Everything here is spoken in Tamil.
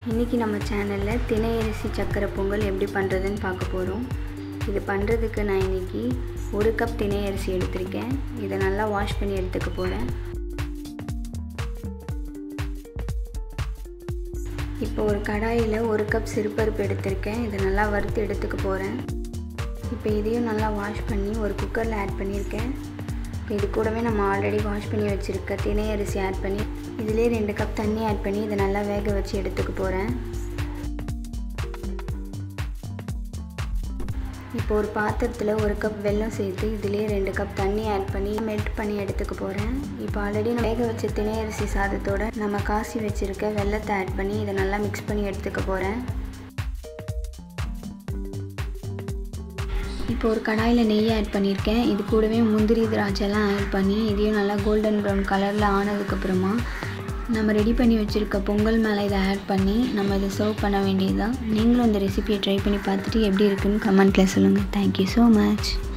இன்றைக்கி நம்ம சேனலில் தினை அரிசி சக்கரை பொங்கல் எப்படி பண்ணுறதுன்னு பார்க்க போகிறோம் இது பண்ணுறதுக்கு நான் இன்றைக்கி ஒரு கப் தினை அரிசி எடுத்திருக்கேன் இதை நல்லா வாஷ் பண்ணி எடுத்துக்க போகிறேன் இப்போ ஒரு கடாயில் ஒரு கப் சிறுபருப்பு எடுத்திருக்கேன் இதை நல்லா வறுத்து எடுத்துக்க போகிறேன் இப்போ இதையும் நல்லா வாஷ் பண்ணி ஒரு குக்கரில் ஆட் பண்ணியிருக்கேன் இப்போ இது கூடவே நம்ம ஆல்ரெடி வாஷ் பண்ணி வச்சுருக்க தினை அரிசி ஆட் பண்ணி இதிலே ரெண்டு கப் தண்ணி ஆட் பண்ணி இதை நல்லா வேக வச்சு எடுத்துக்க போகிறேன் இப்போ ஒரு பாத்திரத்தில் ஒரு கப் வெல்லம் சேர்த்து இதிலே ரெண்டு கப் தண்ணி ஆட் பண்ணி மெல்ட் பண்ணி எடுத்துக்க போகிறேன் இப்போ ஆல்ரெடி நான் வேக வச்ச தினை அரிசி சாதத்தோட நம்ம காசி வச்சுருக்க வெள்ளத்தை ஆட் பண்ணி இதை நல்லா மிக்ஸ் பண்ணி எடுத்துக்க போகிறேன் இப்போ ஒரு கடாயில் நெய் ஆட் பண்ணியிருக்கேன் இது கூடவே முந்திரி திராட்சைலாம் ஆட் பண்ணி இதையும் நல்லா கோல்டன் ப்ரௌன் கலரில் ஆனதுக்கப்புறமா நம்ம ரெடி பண்ணி வச்சுருக்க பொங்கல் மேலே இதை ஆட் பண்ணி நம்ம இதை சர்வ் பண்ண வேண்டியது தான் நீங்களும் இந்த ரெசிபியை ட்ரை பண்ணி பார்த்துட்டு எப்படி இருக்குன்னு கமெண்ட்டில் சொல்லுங்கள் தேங்க்யூ ஸோ மச்